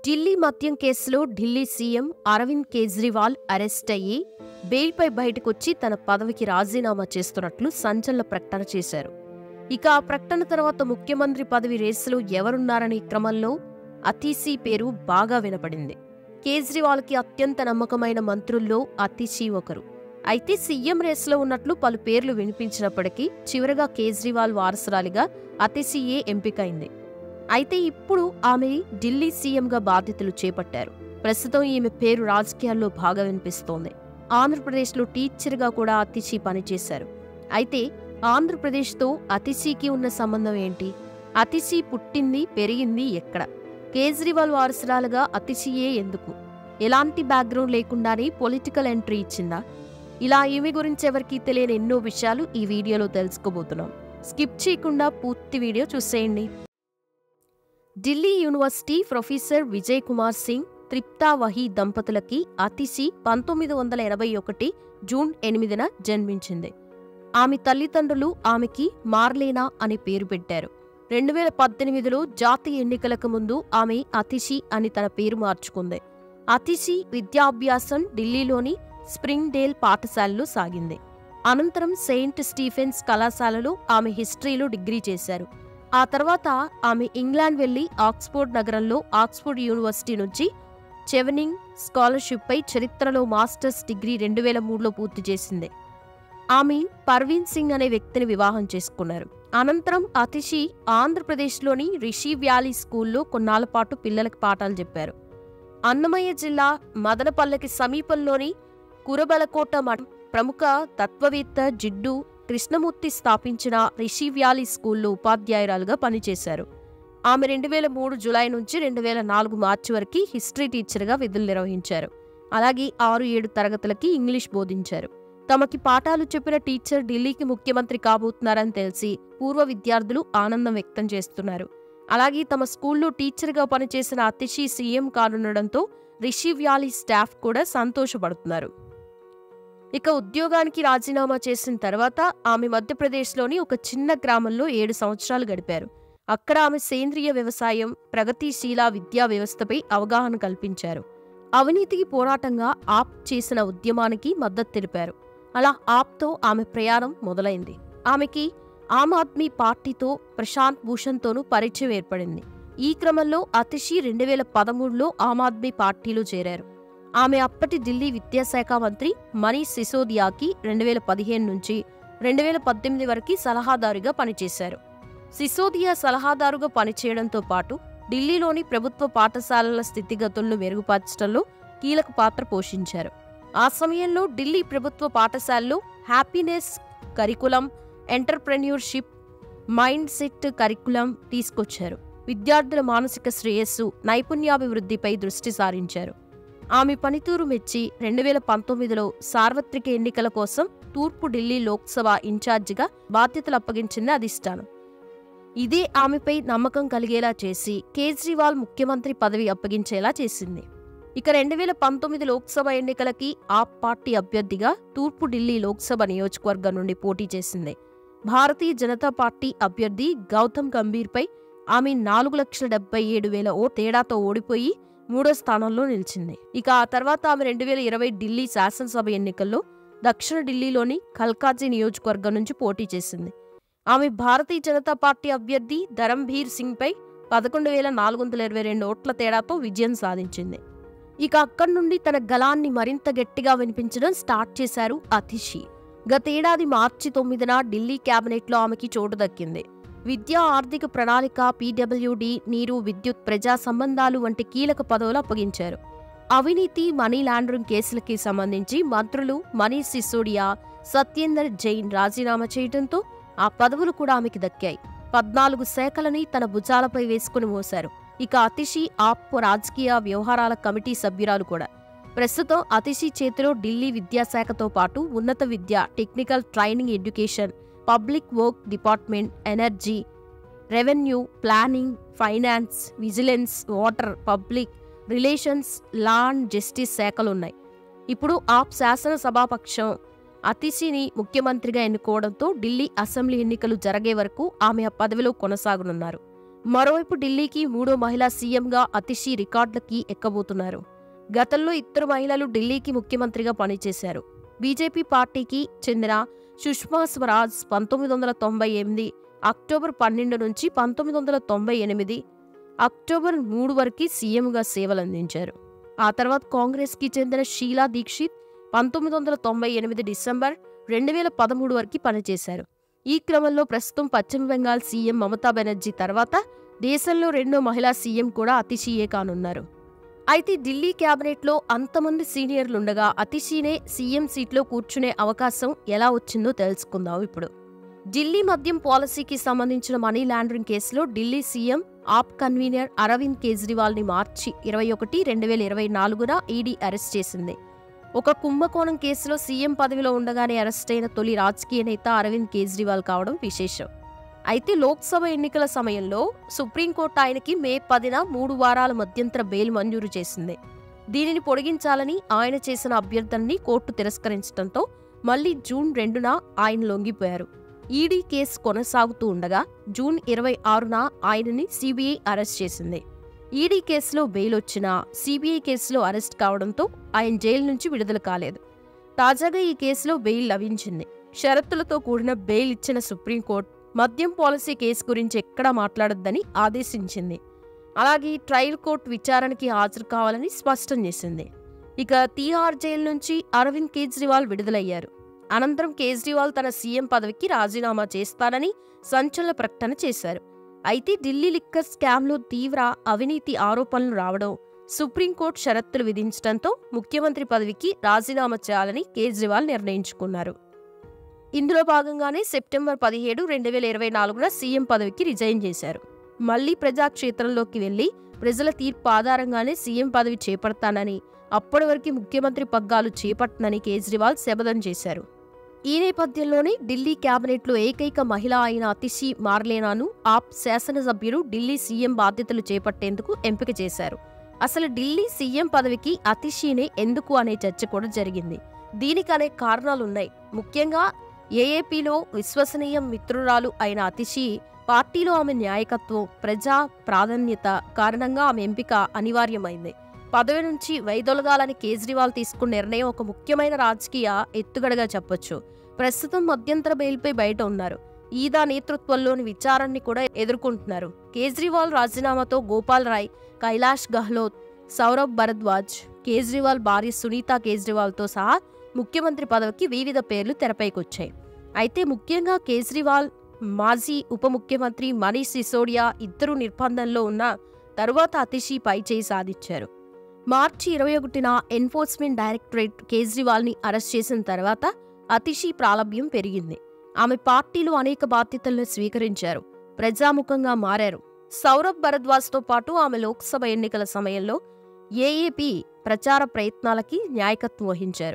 ఢిల్లీ మద్యం కేసులో Delhi CM Arvind Kejriwal arrest అయ్యి బెయిల్పై బయటకొచ్చి తన పదవికి రాజీనామా చేస్తున్నట్లు సంచలన ప్రకటన చేశారు ఇక ఆ ప్రకటన తర్వాత ముఖ్యమంత్రి పదవి రేసులో ఎవరున్నారనే క్రమంలో అతీసీ పేరు బాగా వినపడింది కేజ్రీవాల్కి అత్యంత నమ్మకమైన మంత్రుల్లో అతీసీ ఒకరు అయితే సీఎం రేసులో ఉన్నట్లు పలు పేర్లు వినిపించినప్పటికీ చివరగా కేజ్రీవాల్ వారసురాలిగా అతిసీయే ఎంపికైంది అయితే ఇప్పుడు ఆమె ఢిల్లీ సీఎంగా బాధ్యతలు చేపట్టారు ప్రస్తుతం ఈమె పేరు రాజకీయాల్లో బాగా వినిపిస్తోంది ఆంధ్రప్రదేశ్లో టీచర్గా కూడా అతిశీ పనిచేశారు అయితే ఆంధ్రప్రదేశ్తో అతిశీకి ఉన్న సంబంధం ఏంటి అతిశీ పుట్టింది పెరిగింది ఎక్కడ కేజ్రీవాల్ వారసురాలుగా అతిశీయే ఎందుకు ఎలాంటి బ్యాక్గ్రౌండ్ లేకుండానే పొలిటికల్ ఎంట్రీ ఇచ్చిందా ఇలా ఈమె గురించి ఎవరికీ తెలియని ఎన్నో విషయాలు ఈ వీడియోలో తెలుసుకోబోతున్నాం స్కిప్ చేయకుండా పూర్తి వీడియో చూసేయండి ఢిల్లీ యూనివర్సిటీ ప్రొఫెసర్ విజయ్ కుమార్ సింగ్ త్రిప్తా వహీ దంపతులకి అతిశి పంతొమ్మిది వందల ఎనభై ఒకటి జూన్ ఎనిమిదిన జన్మించింది ఆమె తల్లిదండ్రులు ఆమెకి మార్లేనా అనే పేరు పెట్టారు రెండు వేల పద్దెనిమిదిలో జాతీయ ఎన్నికలకు ముందు ఆమె అతిశి అని తన పేరు మార్చుకుంది అతిశి విద్యాభ్యాసం ఢిల్లీలోని స్ప్రింగ్ డేల్ పాఠశాలలో సాగింది అనంతరం సెయింట్ స్టీఫెన్స్ కళాశాలలో ఆమె హిస్టరీలో డిగ్రీ చేశారు ఆ తర్వాత ఆమె ఇంగ్లాండ్ వెళ్లి ఆక్స్ఫోర్డ్ నగరంలో ఆక్స్ఫోర్డ్ యూనివర్సిటీ నుంచి చెవెనింగ్ స్కాలర్షిప్పై చరిత్రలో మాస్టర్స్ డిగ్రీ రెండు వేల మూడులో పూర్తి చేసింది ఆమె పర్వీన్ సింగ్ అనే వ్యక్తిని వివాహం చేసుకున్నారు అనంతరం అతిషి ఆంధ్రప్రదేశ్లోని రిషి వ్యాలీ స్కూల్లో కొన్నాళ్ల పాటు పిల్లలకు పాఠాలు చెప్పారు అన్నమయ్య జిల్లా మదనపల్లెకి సమీపంలోని కురబలకోట మఠం ప్రముఖ తత్వవేత్త జిడ్డు కృష్ణమూర్తి స్థాపించిన రిషి వ్యాలీ స్కూల్లో ఉపాధ్యాయురాలుగా పనిచేశారు ఆమె రెండు వేల మూడు జులై నుంచి రెండు వేల నాలుగు మార్చి వరకు హిస్టరీ టీచర్గా విధులు నిర్వహించారు అలాగే ఆరు ఏడు తరగతులకి ఇంగ్లీష్ బోధించారు తమకి పాఠాలు చెప్పిన టీచర్ ఢిల్లీకి ముఖ్యమంత్రి కాబోతున్నారని తెలిసి పూర్వ విద్యార్థులు ఆనందం వ్యక్తం చేస్తున్నారు అలాగే తమ స్కూల్లో టీచర్గా పనిచేసిన అతిషి సీఎం కానుండడంతో రిషి వ్యాలీ స్టాఫ్ కూడా సంతోషపడుతున్నారు ఇక ఉద్యోగానికి రాజీనామా చేసిన తర్వాత ఆమె మధ్యప్రదేశ్లోని ఒక చిన్న గ్రామంలో ఏడు సంవత్సరాలు గడిపారు అక్కడ ఆమె సేంద్రియ వ్యవసాయం ప్రగతిశీల విద్యా వ్యవస్థపై అవగాహన కల్పించారు అవినీతికి పోరాటంగా ఆప్ చేసిన ఉద్యమానికి మద్దతు తెలిపారు అలా ఆప్తో ఆమె ప్రయాణం మొదలైంది ఆమెకి ఆమ్ ఆద్మీ పార్టీతో ప్రశాంత్ భూషణ్తోనూ పరిచయం ఏర్పడింది ఈ క్రమంలో అతిషి రెండు వేల పదమూడులో ఆమ్ ఆద్మీ పార్టీలో చేరారు ఆమె అప్పటి ఢిల్లీ విద్యాశాఖ మంత్రి మనీష్ సిసోదియాకి రెండు వేల పదిహేను నుంచి రెండు వేల పద్దెనిమిది వరకు సలహాదారుగా పనిచేశారు సిసోదియా సలహాదారుగా పనిచేయడంతో పాటు ఢిల్లీలోని ప్రభుత్వ పాఠశాలల స్థితిగతులను మెరుగుపరచడంలో కీలక పాత్ర పోషించారు ఆ సమయంలో ఢిల్లీ ప్రభుత్వ పాఠశాలలో happiness curriculum entrepreneurship mindset curriculum తీసుకొచ్చారు విద్యార్థుల మానసిక శ్రేయస్సు నైపుణ్యాభివృద్ధిపై దృష్టి సారించారు ఆమె పనితీరు మెచ్చి రెండు వేల పంతొమ్మిదిలో సార్వత్రిక ఎన్నికల కోసం తూర్పు ఢిల్లీ లోక్సభ ఇన్ఛార్జిగా బాధ్యతలు అప్పగించింది అధిష్టానం ఇదే ఆమెపై నమ్మకం కలిగేలా చేసి కేజ్రీవాల్ ముఖ్యమంత్రి పదవి అప్పగించేలా చేసింది ఇక రెండు వేల పంతొమ్మిది లోక్సభ ఎన్నికలకి ఆప్ పార్టీ అభ్యర్థిగా తూర్పు ఢిల్లీ లోక్సభ నియోజకవర్గం నుండి పోటీ చేసింది భారతీయ జనతా పార్టీ అభ్యర్థి గౌతమ్ గంభీర్పై ఆమె నాలుగు లక్షల డెబ్బై ఏడు వేల ఓ తేడాతో ఓడిపోయి మూడో స్థానంలో నిలిచింది ఇక ఆ తర్వాత ఆమె రెండు వేల ఇరవై ఢిల్లీ శాసనసభ ఎన్నికల్లో దక్షిణ ఢిల్లీలోని కల్కాజీ నియోజకవర్గం నుంచి పోటీ చేసింది ఆమె భారతీయ జనతా పార్టీ అభ్యర్థి ధరంభీర్ సింగ్పై పదకొండు వేల నాలుగు వందల ఇరవై రెండు ఓట్ల తేడాతో విజయం సాధించింది ఇక అక్కడి నుండి తన గలాన్ని మరింత గట్టిగా వినిపించడం స్టార్ట్ చేశారు అతిషి గతేడాది మార్చి తొమ్మిదిన ఢిల్లీ కేబినెట్లో ఆమెకి చోటు దక్కింది విద్యా ఆర్థిక ప్రణాళిక పీడబ్ల్యూడి నీరు విద్యుత్ ప్రజా సంబంధాలు వంటి కీలక పదవులు అప్పగించారు అవినీతి మనీ లాండరింగ్ కేసులకి సంబంధించి మంత్రులు మనీష్ సిసోడియా సత్యేందర్ జైన్ రాజీనామా చేయడంతో ఆ పదవులు కూడా ఆమెకి దక్కాయి పద్నాలుగు శాఖలని తన భుజాలపై వేసుకుని మోశారు ఇక అతిషి ఆప్ రాజకీయ వ్యవహారాల కమిటీ సభ్యురాలు కూడా ప్రస్తుతం అతిషి చేతిలో ఢిల్లీ విద్యాశాఖతో పాటు ఉన్నత విద్య technical training education public work department energy revenue planning finance vigilance water public relations law and justice శాఖలున్నాయి ఇప్పుడు ఆప్ శాసనసభాపక్షం అతిశిని ముఖ్యమంత్రిగా ఎన్నుకోవడంతో ఢిల్లీ అసెంబ్లీ ఎన్నికలు జరిగే వరకు ఆమె ఆ పదవిలో కొనసాగనున్నారు మరోవైపు ఢిల్లీకి మూడో మహిళా సీఎంగా అతిషి రికార్డులకి ఎక్కబోతున్నారు గతంలో ఇద్దరు మహిళలు ఢిల్లీకి ముఖ్యమంత్రిగా పనిచేశారు బీజేపీ పార్టీకి చెందిన సుష్మా స్వరాజ్ పంతొమ్మిది వందల తొంభై ఎనిమిది అక్టోబర్ పన్నెండు నుంచి పంతొమ్మిది వందల తొంభై ఎనిమిది అక్టోబర్ మూడు వరకు సీఎంగా సేవలందించారు ఆ తర్వాత కాంగ్రెస్కి చెందిన షీలా దీక్షిత్ పంతొమ్మిది వందల తొంభై ఎనిమిది డిసెంబర్ రెండు వేల పదమూడు వరకు పనిచేశారు ఈ క్రమంలో ప్రస్తుతం పశ్చిమ బెంగాల్ సీఎం మమతా బెనర్జీ తర్వాత దేశంలో రెండో మహిళా సీఎం కూడా అతిశీయే కానున్నారు అయితే ఢిల్లీ క్యాబినెట్లో అంతమంది సీనియర్లుండగా అతిశీనే సీఎం సీట్లో కూర్చునే అవకాశం ఎలా వచ్చిందో తెలుసుకుందాం ఇప్పుడు ఢిల్లీ మద్యం పాలసీకి సంబంధించిన మనీ లాండరింగ్ కేసులో ఢిల్లీ సీఎం ఆప్ కన్వీనర్ అరవింద్ కేజ్రీవాల్ ని మార్చి ఇరవై ఒకటి రెండు వేల ఇరవై నాలుగున ఈడీ అరెస్ట్ చేసింది ఒక కుంభకోణం కేసులో సీఎం పదవిలో ఉండగానే అరెస్ట్ అయిన తొలి రాజకీయ నేత అరవింద్ కేజ్రీవాల్ కావడం విశేషం అయితే లోక్సభ ఎన్నికల సమయంలో సుప్రీంకోర్టు ఆయనకి మే పదిన మూడు వారాల మధ్యంతర బెయిల్ మంజూరు చేసింది దీనిని పొడిగించాలని ఆయన చేసిన అభ్యర్థనని కోర్టు తిరస్కరించడంతో మళ్లీ జూన్ రెండున ఆయన లొంగిపోయారు ఈడీ కేసు కొనసాగుతూ ఉండగా జూన్ ఇరవై ఆరున ఆయనని సిబిఐ అరెస్ట్ చేసింది ఈడీ కేసులో బెయిల్ వచ్చినా సిబిఐ కేసులో అరెస్ట్ కావడంతో ఆయన జైలు నుంచి విడుదల కాలేదు తాజాగా ఈ కేసులో బెయిల్ లభించింది షరతులతో కూడిన బెయిల్ ఇచ్చిన సుప్రీంకోర్టు మద్యం పాలసీ కేసు గురించి ఎక్కడా మాట్లాడొద్దని ఆదేశించింది అలాగే ట్రయల్ కోర్టు విచారణకి హాజరు కావాలని స్పష్టం చేసింది ఇక తీహార్ జైలు నుంచి అరవింద్ కేజ్రీవాల్ విడుదలయ్యారు అనంతరం కేజ్రీవాల్ తన సీఎం పదవికి రాజీనామా చేస్తానని సంచలన ప్రకటన చేశారు అయితే ఢిల్లీ లిక్కర్ స్కామ్లో తీవ్ర అవినీతి ఆరోపణలు రావడం సుప్రీంకోర్టు షరతులు విధించడంతో ముఖ్యమంత్రి పదవికి రాజీనామా చేయాలని కేజ్రీవాల్ నిర్ణయించుకున్నారు ఇందులో భాగంగానే సెప్టెంబర్ పదిహేడు రెండు వేల ఇరవై నాలుగున సీఎం పదవికి రిజైన్ చేశారు మళ్లీ ప్రజాక్షేత్రంలోకి వెళ్లి ప్రజల తీర్పు ఆధారంగానే సీఎం పదవి చేపడతానని అప్పటి వరకు ముఖ్యమంత్రి పగ్గాలు చేపట్టనని కేజ్రీవాల్ శపథం చేశారు ఈ నేపథ్యంలోనే ఢిల్లీ క్యాబినెట్లో ఏకైక మహిళ అయిన అతిషి మార్లేనాను ఆప్ శాసనసభ్యులు ఢిల్లీ సీఎం బాధ్యతలు చేపట్టేందుకు ఎంపిక చేశారు అసలు ఢిల్లీ సీఎం పదవికి అతిషినే ఎందుకు అనే చర్చ కూడా జరిగింది దీనికి అనేక కారణాలున్నాయి ముఖ్యంగా ఏఏపీలో విశ్వసనీయ మిత్రురాలు అయిన అతిషి పార్టీలో ఆమె న్యాయకత్వం ప్రజా ప్రాధాన్యత కారణంగా ఆమె ఎంపిక అనివార్యమైంది పదవి నుంచి వైదొలగాలని కేజ్రీవాల్ తీసుకున్న నిర్ణయం ఒక ముఖ్యమైన రాజకీయ ఎత్తుగడగా చెప్పొచ్చు ప్రస్తుతం మధ్యంతర బెయిల్పై బయట ఉన్నారు ఈదా నేతృత్వంలోని విచారాన్ని కూడా ఎదుర్కొంటున్నారు కేజ్రీవాల్ రాజీనామాతో గోపాల్ రాయ్ కైలాష్ గెహ్లోత్ సౌరభ్ భరద్వాజ్ కేజ్రీవాల్ భార్య సునీత కేజ్రీవాల్తో సహా ముఖ్యమంత్రి పదవికి వివిధ పేర్లు తెరపైకొచ్చాయి అయితే ముఖ్యంగా కేజ్రీవాల్ మాజీ ఉప ముఖ్యమంత్రి మనీష్ సిసోడియా ఇద్దరు నిర్బంధంలో ఉన్న తరువాత అతిషి పైచేయి సాధించారు మార్చి ఇరవై ఒకటిన ఎన్ఫోర్స్మెంట్ డైరెక్టరేట్ కేజ్రీవాల్ని అరెస్ట్ చేసిన తర్వాత అతిషి ప్రాలభ్యం పెరిగింది ఆమె పార్టీలో అనేక బాధ్యతలను స్వీకరించారు ప్రజాముఖంగా మారారు సౌరభ్ భరద్వాజ్తో పాటు ఆమె లోక్సభ ఎన్నికల సమయంలో ఏఏపీ ప్రచార ప్రయత్నాలకి నాయకత్వం వహించారు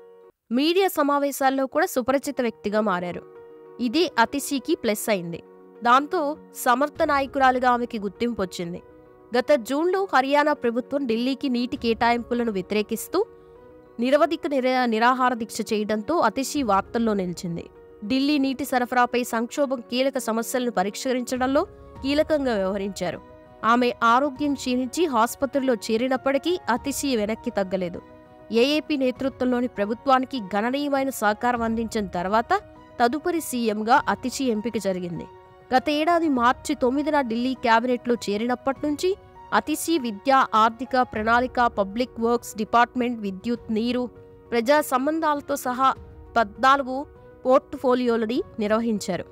మీడియా సమావేశాల్లో కూడా సుపరిచిత వ్యక్తిగా మారారు ఇదే అతిశీకి ప్లస్ అయింది దాంతో సమర్థ నాయకురాలుగా ఆమెకి గుర్తింపు వచ్చింది గత జూన్లో హర్యానా ప్రభుత్వం ఢిల్లీకి నీటి కేటాయింపులను వ్యతిరేకిస్తూ నిరవధిక నిర నిరాహార దీక్ష చేయడంతో అతిశీ వార్తల్లో నిలిచింది ఢిల్లీ నీటి సరఫరాపై సంక్షోభం కీలక సమస్యలను పరిష్కరించడంలో కీలకంగా వ్యవహరించారు ఆమె ఆరోగ్యం క్షీణించి ఆసుపత్రిలో చేరినప్పటికీ అతిశీ వెనక్కి తగ్గలేదు ఏఏపీ నేతృత్వంలోని ప్రభుత్వానికి గణనీయమైన సహకారం అందించిన తర్వాత తదుపరి సీఎంగా అతిశీ ఎంపిక జరిగింది గత ఏడాది మార్చి తొమ్మిదిన ఢిల్లీ క్యాబినెట్లో చేరినప్పటి నుంచి అతిశీ విద్య ఆర్థిక ప్రణాళిక పబ్లిక్ వర్క్స్ డిపార్ట్మెంట్ విద్యుత్ నీరు ప్రజా సంబంధాలతో సహా పద్నాలుగు పోర్ట్ఫోలియోలని నిర్వహించారు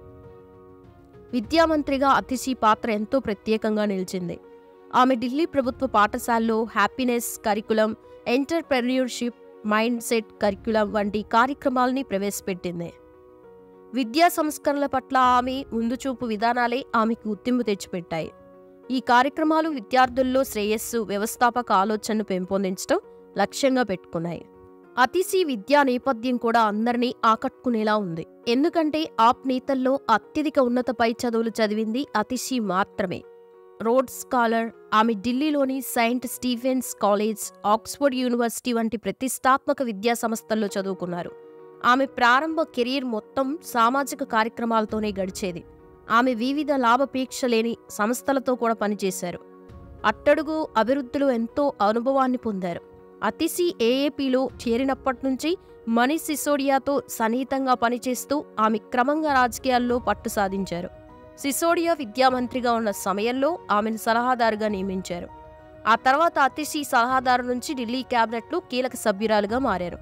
విద్యామంత్రిగా అతిశీ పాత్ర ఎంతో ప్రత్యేకంగా నిలిచింది ఆమె ఢిల్లీ ప్రభుత్వ పాఠశాలలో happiness curriculum entrepreneurship mindset curriculum వంటి కార్యక్రమాలని ప్రవేశపెట్టింది విద్యా సంస్కరణల పట్ల ఆమె ముందుచూపు విధానాలే ఆమెకు గుర్తింపు తెచ్చిపెట్టాయి ఈ కార్యక్రమాలు విద్యార్థుల్లో శ్రేయస్సు వ్యవస్థాపక ఆలోచనను పెంపొందించడం లక్ష్యంగా పెట్టుకున్నాయి అతిశీ విద్యా నేపథ్యం కూడా అందరినీ ఆకట్టుకునేలా ఉంది ఎందుకంటే ఆప్ నేతల్లో అత్యధిక ఉన్నత పై చదువులు చదివింది అతిశీ మాత్రమే రోడ్ స్కాలర్ ఆమె ఢిల్లీలోని Saint Stephen's college Oxford university వంటి ప్రతిష్టాత్మక విద్యా సంస్థల్లో చదువుకున్నారు ఆమె ప్రారంభ కెరీర్ మొత్తం సామాజిక కార్యక్రమాలతోనే గడిచేది ఆమె వివిధ లాభాపేక్ష లేని సంస్థలతో కూడా పనిచేశారు అట్టడుగు అభివృద్ధిలో ఎంతో అనుభవాన్ని పొందారు అతిసి ఏఏపీలో చేరినప్పటి నుంచి మనీష్ సిసోడియాతో సన్నిహితంగా పనిచేస్తూ ఆమె క్రమంగా రాజకీయాల్లో పట్టు సాధించారు సిసోడియా విద్యామంత్రిగా ఉన్న సమయంలో ఆమెను సలహాదారుగా నియమించారు ఆ తర్వాత అతిశీ సలహాదారు నుంచి ఢిల్లీ క్యాబినెట్లో కీలక సభ్యురాలుగా మారారు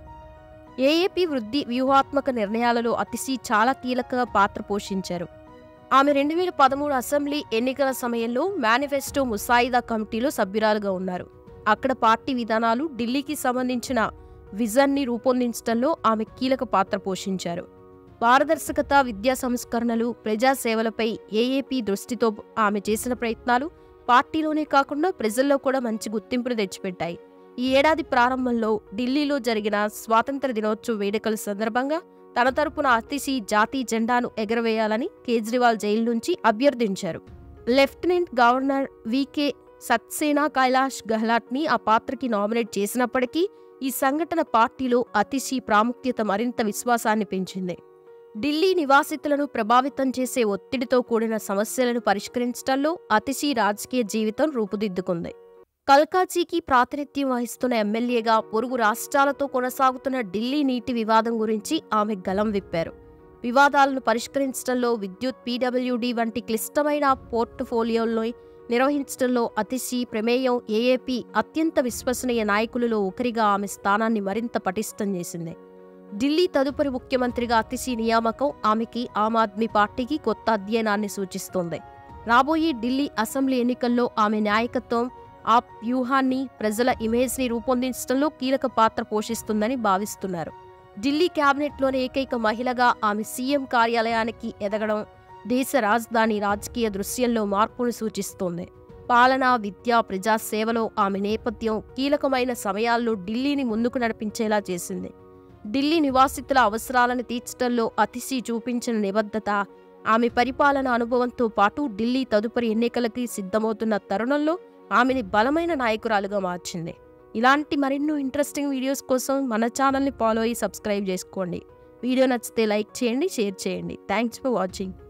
ఏఏపీ వృద్ధి వ్యూహాత్మక నిర్ణయాలలో అతిశీ చాలా కీలక పాత్ర పోషించారు ఆమె రెండు వేల పదమూడు అసెంబ్లీ ఎన్నికల సమయంలో మేనిఫెస్టో ముసాయిదా కమిటీలో సభ్యురాలుగా ఉన్నారు అక్కడ పార్టీ విధానాలు ఢిల్లీకి సంబంధించిన విజన్ని రూపొందించడంలో ఆమె కీలక పాత్ర పోషించారు పారదర్శకత విద్యా సంస్కరణలు ప్రజాసేవలపై ఏఏపీ దృష్టితో ఆమె చేసిన ప్రయత్నాలు పార్టీలోనే కాకుండా ప్రజల్లో కూడా మంచి గుర్తింపును తెచ్చిపెట్టాయి ఈ ఏడాది ప్రారంభంలో ఢిల్లీలో జరిగిన స్వాతంత్ర దినోత్సవ వేడుకల సందర్భంగా తన తరపున అతిశీ జాతీయ జెండాను ఎగరవేయాలని కేజ్రీవాల్ జైలు నుంచి అభ్యర్థించారు lieutenant governor V K Saxena Kailash గెహ్లాట్ని ఆ పాత్రకి నామినేట్ చేసినప్పటికీ ఈ సంఘటన పార్టీలో అతిశీ ప్రాముఖ్యత మరింత విశ్వాసాన్ని పెంచింది ఢిల్లీ నివాసితులను ప్రభావితం చేసే ఒత్తిడితో కూడిన సమస్యలను పరిష్కరించడంలో అతిశీ రాజకీయ జీవితం రూపుదిద్దుకుంది కల్కాజీకి ప్రాతినిధ్యం వహిస్తున్న ఎమ్మెల్యేగా పొరుగు రాష్ట్రాలతో కొనసాగుతున్న ఢిల్లీ నీటి వివాదం గురించి ఆమె గలం విప్పారు వివాదాలను పరిష్కరించడంలో విద్యుత్ పీడబ్ల్యూడీ వంటి క్లిష్టమైన పోర్ట్ఫోలియోల్లో నిర్వహించడంలో అతిశీ ప్రమేయం ఏఏపీ అత్యంత విశ్వసనీయ నాయకులలో ఒకరిగా ఆమె స్థానాన్ని మరింత పటిష్టం చేసింది ఢిల్లీ తదుపరి ముఖ్యమంత్రిగా అతిశీ నియామకం ఆమెకి ఆమ్ ఆద్మీ పార్టీకి కొత్త అధ్యయనాన్ని సూచిస్తోంది రాబోయే ఢిల్లీ అసెంబ్లీ ఎన్నికల్లో ఆమె నాయకత్వం ఆ వ్యూహాన్ని ప్రజల ఇమేజ్ని రూపొందించడంలో కీలక పాత్ర పోషిస్తుందని భావిస్తున్నారు ఢిల్లీ క్యాబినెట్లోని ఏకైక మహిళగా ఆమె సీఎం కార్యాలయానికి ఎదగడం దేశ రాజధాని రాజకీయ దృశ్యంలో మార్పును సూచిస్తోంది పాలన విద్య ప్రజాసేవలో ఆమె నేపథ్యం కీలకమైన సమయాల్లో ఢిల్లీని ముందుకు నడిపించేలా చేసింది ఢిల్లీ నివాసితుల అవసరాలను తీర్చడంలో అతిశీ చూపించిన నిబద్ధత ఆమె పరిపాలన అనుభవంతో పాటు ఢిల్లీ తదుపరి ఎన్నికలకి సిద్ధమవుతున్న తరుణంలో ఆమెని బలమైన నాయకురాలుగా మార్చింది ఇలాంటి మరెన్నో ఇంట్రెస్టింగ్ వీడియోస్ కోసం మన ఛానల్ని ఫాలో అయ్యి సబ్స్క్రైబ్ చేసుకోండి వీడియో నచ్చితే లైక్ చేయండి షేర్ చేయండి థ్యాంక్స్ ఫర్ వాచింగ్